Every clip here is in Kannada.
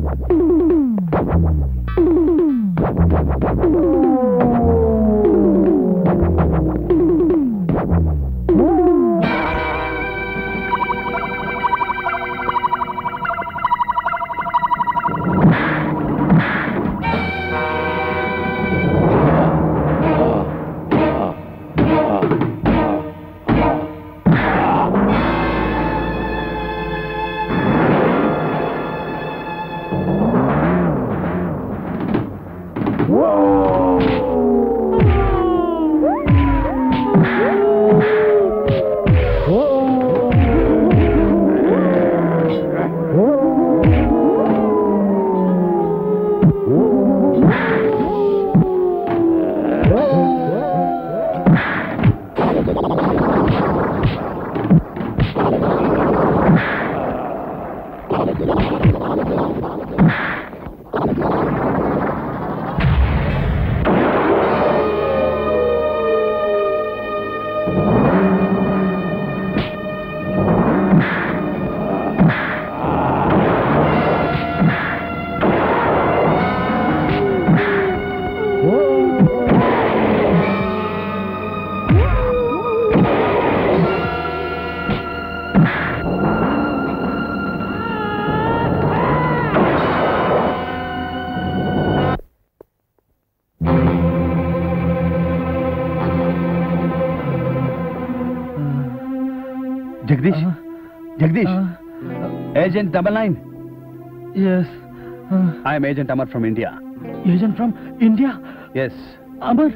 Jagadish Jagadish agent double nine yes I am agent Amar from India agent from India yes Amar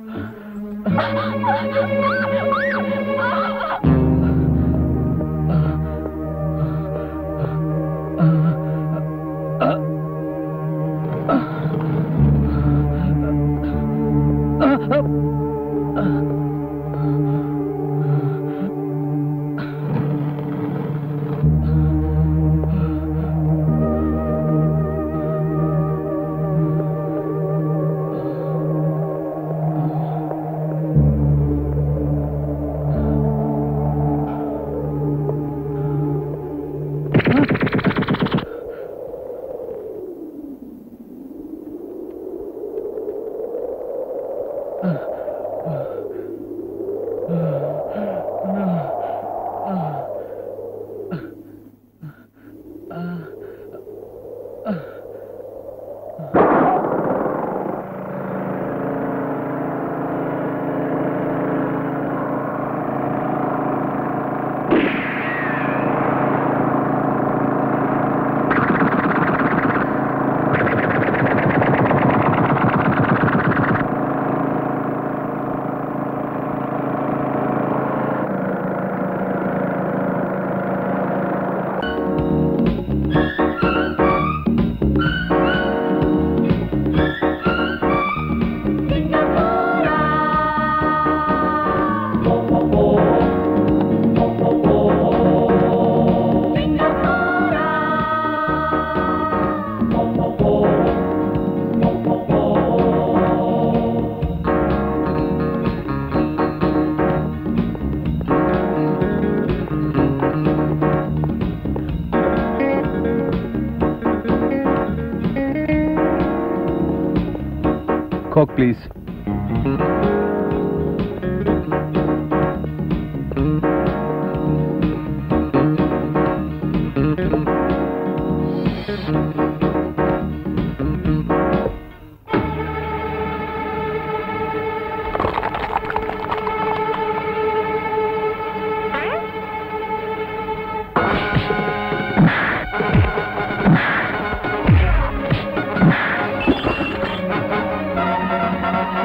Coke, please. Thank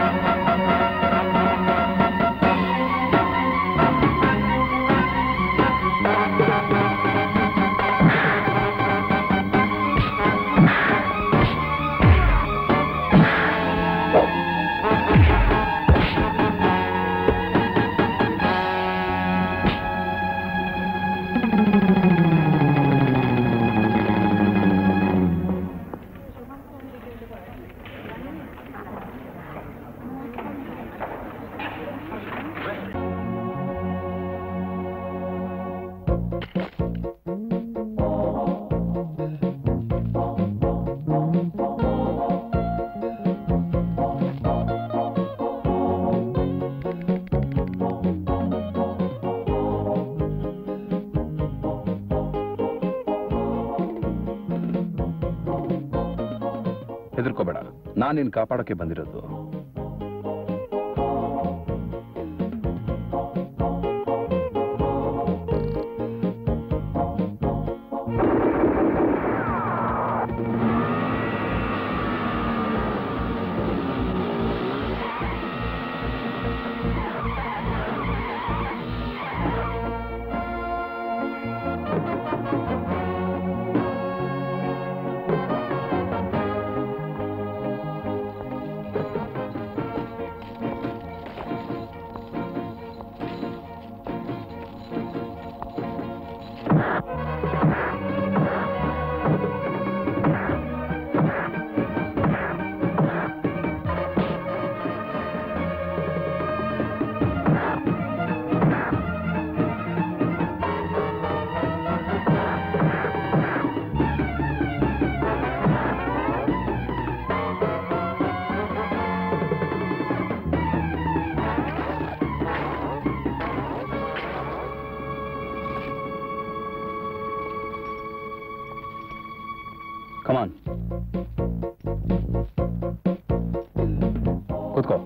ಹೆದರ್ಕೋಬೇಡ ನಾನು ನಿನ್ ಕಾಪಾಡೋಕೆ ಬಂದಿರೋದು ಕಮಾನ್ ಕೂತ್ಕೋ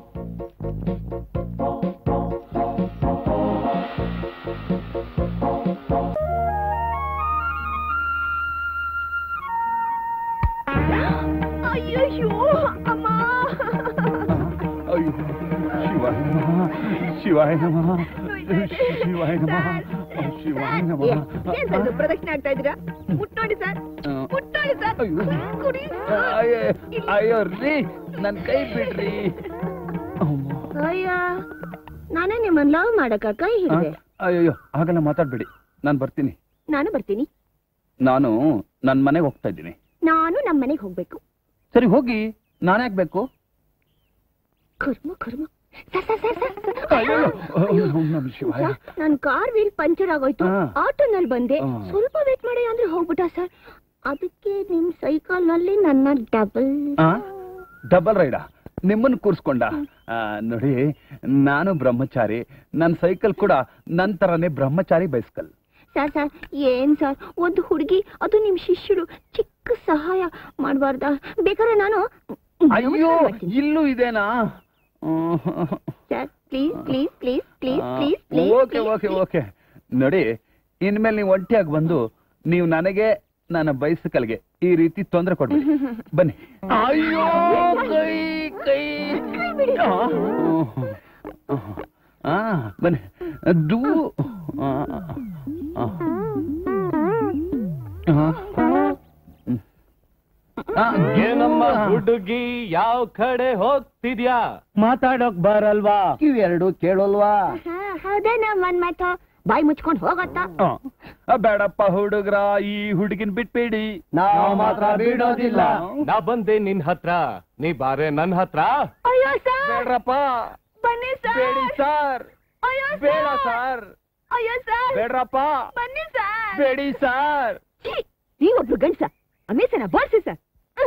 ಅಯ್ಯಯ್ಯೋ ಅಮ್ಮ ಅಯ್ಯೋ ಶಿವಾಯ ನಮಃ ಶಿವಾಯ ನಮಃ ಶಿವಾಯ ನಮಃ ಶಿವಾಯ ನಮಃ ಏನ್ ಸರ್ ಇದು ಪ್ರದಕ್ಷಿಣೆ ಆಗ್ತಾ ಇದ್ದೀರಾ ಮುಟ್ಟೋಡಿ ಸರ್ ಮುಟ್ಟೋಡಿ ಸರ್ ಅಯ್ಯೋ. ಕುಡಿ ಅಯ್ಯೋ ಅಯ್ಯೋ ರೀ ನನ್ ಕೈ ಬಿಡ್ರಿ ಅಯ್ಯ ನಾನೇ ನಿಮ್ಮನ್ನ ಲವ್ ಮಾಡಕ್ಕ ಕೈ ಹಿಡಿದೆ ಅಯ್ಯೋ ಹಾಗೆಲ್ಲ ಮಾತಾಡ್ಬೇಡಿ ನಾನು ಬರ್ತೀನಿ ನಾನು ಬರ್ತೀನಿ ನಾನು ನನ್ನ ಮನೆಗೆ ಹೋಗ್ತಾ ಇದ್ದೀನಿ ನಾನು ನಮ್ಮ ಮನೆಗೆ ಹೋಗ್ಬೇಕು ಸರಿ ಹೋಗಿ ನಾನು ಬೇಕು ಕರ್ಮ ಕರ್ಮ sir sir sir sir, sir ಅಯ್ಯೋ ಅಯ್ಯೋ. ಓಂ ನಮಃ ಶಿವಾಯ ಸರ್, ನನ್ ಕಾರ್ ವೀಲ್ ಪಂಚರ್ ಆಗೋಯ್ತು ಹಾ. ಆಟೋನಲ್ಲಿ ಬಂದೆ ಹಾ. ಸ್ವಲ್ಪ ವೇಟ್ ಮಾಡಿ ಅಂದ್ರೆ ಹೋಗ್ಬಿಟ್ಟ ಸರ್ ಅದಕ್ಕೆ ನಿಮ್ ಸೈಕಲ್ ನಲ್ಲಿ ನನ್ನ ಡಬಲ್ ಆ? ಡಬಲ್ ರೈಡ ನಿಮ್ಮನ್ನ ಕೂರ್ಸ್ಕೊಂಡ ಆ, ನೋಡಿ ನಾನು ಬ್ರಹ್ಮಚಾರಿ ನನ್ನ ಸೈಕಲ್ ಕೂಡ ನನ್ ತರನೇ ಬ್ರಹ್ಮಚಾರಿ ಬೈಸ್ಕಲ್ ಸರ್ ಸರ್ ಏನ್ ಸರ್ ಒಂದು ಹುಡುಗಿ ಅದು ನಿಮ್ ಶಿಷ್ಯರು ಚಿಕ್ಕ ಸಹಾಯ ಮಾಡಬಾರ್ದಾ ಬೇಕಾದ್ರೆ ನಾನು ಅಯ್ಯೋ ಇಲ್ಲೂ ಇದೇನಾ sir please please please please please please okay okay okay ನೋಡಿ ಇನ್ಮೇಲೆ ನೀವು ಒಂಟಿಯಾಗಿ ಬಂದು ನೀವು ನನಗೆ ನನ್ನ ಬೈಸಿಕಲ್ಗೆ ಈ ರೀತಿ ತೊಂದರೆ ಕೊಡ್ಬೇಡಿ ಬನ್ನಿ ಅಯ್ಯೋ ಕೈ ಕೈ ಆ, ಆ, ಬನ್ನಿ ದೂ ಆ, ಆ, ಆ. ಆ, ಏನಮ್ಮ ಹುಡುಗಿ ಯಾವ ಕಡೆ ಹೋಗ್ತಿದ್ಯಾ ಮಾತಾಡೋಕ್ ಬರಲ್ವಾ ಇವೆರಡು ಕೇಳೋಲ್ವಾ ಹೌದೇನ ಮನ್ಮಥ ಬಾಯಿ ಮುಚ್ಕೊಂಡು ಹೋಗತ್ತಾ ಆ, ಬೇಡಪ್ಪ ಹುಡುಗ್ರ ಈ ಹುಡುಗಿನ ಬಿಟ್ಬೇಡಿ ನಾವ್ ಮಾತ್ರ ಬಿಡೋದಿಲ್ಲ. ನಾ ಬಂದೆ ನಿನ್ ಹತ್ರ ನೀ ಬಾರೆ ನನ್ ಹತ್ರ ಅಯ್ಯೋ ಸರ್ ಬೇಡ್ರಪ್ಪ ಬನ್ನಿ ಬೇಡಿ ಸರ್ ಸರ್ ಅಯ್ಯೋ ಬೇಡ ಸರ್ ಸರ್ ಅಯ್ಯೋ ಸರ್ ಬೇಡ್ರಪ್ಪ ಬನ್ನಿ ಸರ್ ಬೇಡಿ ಸರ್ ಛೀ, ನೀವೊಬ್ರು ಗಂಡ್ಸ ಅಮೇಸನ ಬೋಳ್ಸಿ ಸರ್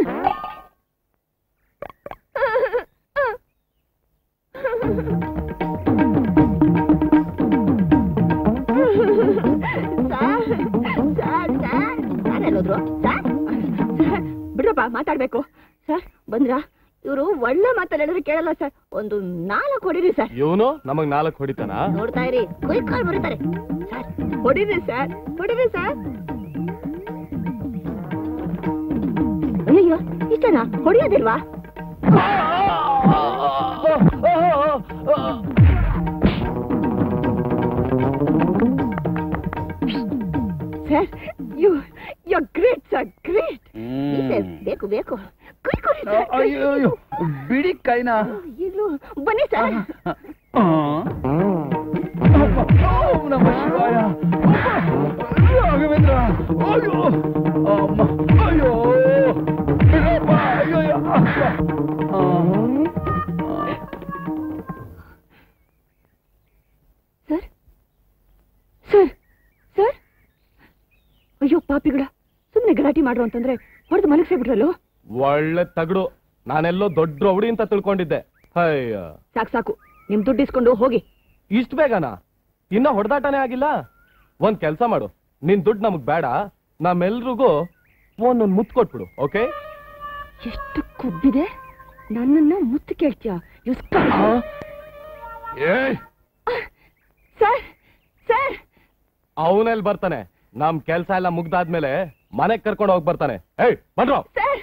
ಸರ್ ಸರ್ ಸರ್ ನಾನೆಲ್ಲೋದ್ರು ಸರ್ ಸರ್ ಬಿಡ್ರಪ್ಪ ಮಾತಾಡ್ಬೇಕು ಸರ್ ಬಂದ್ರಾ ಇವರು ಒಳ್ಳೆ ಮಾತಾಡಿದ್ರೆ ಕೇಳಲ್ಲ ಸರ್ ಒಂದು ನಾಲ್ಕು ಹೊಡಿರಿ ಸರ್ ಇವನು ನಮಗ್ ನಾಲ್ಕು ಹೊಡಿತಾನ ನೋಡ್ತಾ ಇರಿ ಕುಯ್ ಕಾಲ್ ಬರೀತಾರೆ ಸರ್ ಹೊಡಿರಿ ಸರ್ ಹೊಡಿರಿ ಸರ್ ಅಯ್ಯಯ್ಯೋ ಇಷ್ಟನಾ ಹೊಡಿಯೋದಿಲ್ವಾ sir you you great sir great ಬೇಕು ಬೇಕು ಕುಯ್ ಕುಡಿ ಸರ್ ಅಯ್ಯೋ ಅಯ್ಯೋ ಬಿಡಿ ಕೈನ ಇಲ್ಲೂ ಬನ್ನಿ ಸರ್ ಆ. ಓಂ ನಮಃ ಶಿವಾಯ ರಾಘವೇಂದ್ರ ಅಯ್ಯೋ ಅಮ್ಮ ಅಯ್ಯೋ ಬಿಡಪ್ಪ ಅಯ್ಯೋ ಅಯ್ಯೋ. ಆ. ಸರ್ ಸರ್ ಸರ್ ಅಯ್ಯೋ ಪಾಪಿಗಳ ಸುಮ್ಮನೆ ಗಲಾಟೆ ಮಾಡ್ರು ಅಂತಂದ್ರೆ ಹೊಡೆದು ಮಲಗಿಸ್ಬಿಟ್ರಲ್ಲೋ ಒಳ್ಳೆ ತಗಡು ನಾನೆಲ್ಲೋ ದೊಡ್ಡ ರೌಡಿ ಅಂತ ತಿಳ್ಕೊಂಡಿದ್ದೆ ಅಯ್ಯ ಸಾಕು ಸಾಕು ನಿಮ್ ದುಡ್ಡು ಇಸ್ಕೊಂಡು ಹೋಗಿ ಇಷ್ಟ ಬೇಗನಾ ಇನ್ನ ಹೊಡೆದಾಟನೇ ಆಗಿಲ್ಲ ಒಂದ್ ಕೆಲ್ಸ ಮಾಡು ನಿನ್ ದುಡ್ಡು ನಮಗ್ ಬೇಡ ನಮ್ಮೆಲ್ರಿಗೂ ಒಂದೊಂದ್ ಮುತ್ ಕೊಟ್ಬಿಡು ಓಕೆ ಎಷ್ಟು ಕೊಬ್ಬಿದೆ ನನ್ನನ್ನ ಮುತ್ತು ಕೇಳ್ತೀಯ ಏಯ್ ಸರ್ ಸರ್ ಅವನೆಲ್ಲಿ ಬರ್ತಾನೆ ನಮ್ ಕೆಲ್ಸ ಎಲ್ಲ ಮುಗ್ದಾದ್ಮೇಲೆ ಮನೆಗ್ ಕರ್ಕೊಂಡು ಹೋಗಿ ಬರ್ತಾನೆ ಏಯ್ ಬನ್ರೋ ಸರ್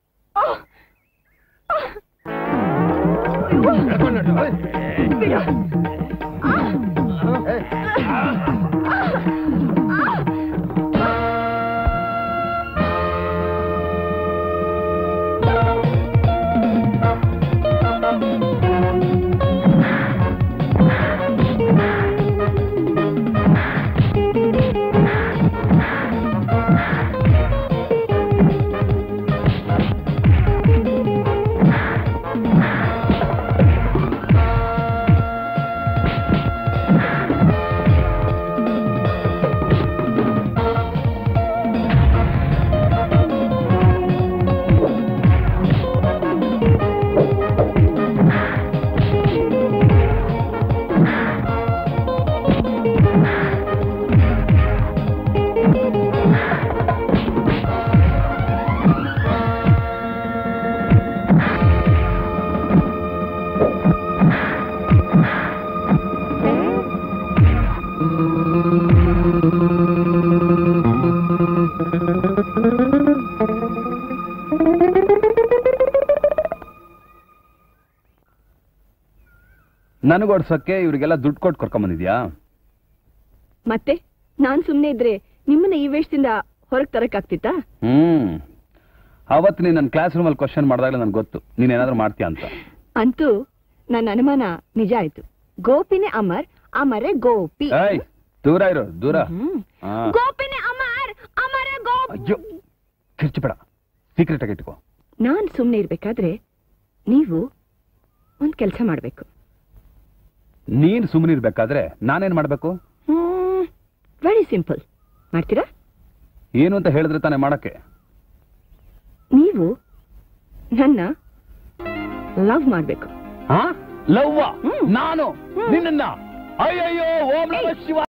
ನನಗ್ ಓಡ್ಸೋಕೆ ಇವ್ರಿಗೆಲ್ಲ ದುಡ್ಡು ಕೊಟ್ಟು ಕರ್ಕೊಂಬಂದಿದ್ಯಾ ಮತ್ತೆ ನಾನ್ ಸುಮ್ನೆ ಇದ್ರೆ ನಿಮ್ಮನ್ನ ಈ ವೇಷದಿಂದ ಹೊರಗ್ ತರಕಾಗ್ತಿತ್ತಾ ಹ್ಮ್ ಅವತ್ತು ನೀನ್ ನನ್ನ ಕ್ಲಾಸ್ ರೂಮಲ್ಲಿ ಕ್ವಶನ್ ಮಾಡಿದಾಗಲೇ ನನ್ಗೆ ಗೊತ್ತು ನೀನ್ ಏನಾದ್ರೂ ಮಾಡ್ತೀಯ ಅಂತ ಅಂತೂ ನನ್ನ ಅನುಮಾನ ನಿಜ ಆಯ್ತು ಗೋಪಿನೇ ಅಮರ್ ಅಮರೇ ಗೋಪಿ ಏಯ್ ದೂರ ಇರು ದೂರ ಹ್ಮ್. ಹಾ. ಗೋಪಿನೇ ಅಮರ್ ಅಮರೇ ಗೋಪಿ ಅಯ್ಯೋ ಕಿರ್ಚಿಬೇಡ ಸೀಕ್ರೆಟ್ ಆಗಿ ಇಟ್ಕೋ ನಾನ್ ಸುಮ್ನೆ ಇರ್ಬೇಕಾದ್ರೆ ನೀವು ಒಂದ್ ಕೆಲ್ಸ ಮಾಡ್ಬೇಕು ನೀನ್ ಸುಮ್ಮನೆ ಇರ್ಬೇಕಾದ್ರೆ ನಾನೇನ್ ಮಾಡ್ಬೇಕು ಹ್ಮ್ ವೆರಿ ಸಿಂಪಲ್ ಮಾಡ್ತೀರಾ ಏನು ಅಂತ ಹೇಳಿದ್ರೆ ತಾನೇ ಮಾಡಕ್ಕೆ ನೀವು ನನ್ನ ಲವ್ ಮಾಡ್ಬೇಕು ಹಾ ಲವ್ವ ಹ್ಮ್. ನಾನು ಹ್ಮ್. ನಿನ್ನ ಅಯ್ಯಯ್ಯೋ ಓಂ ನಮಃ ಶಿವ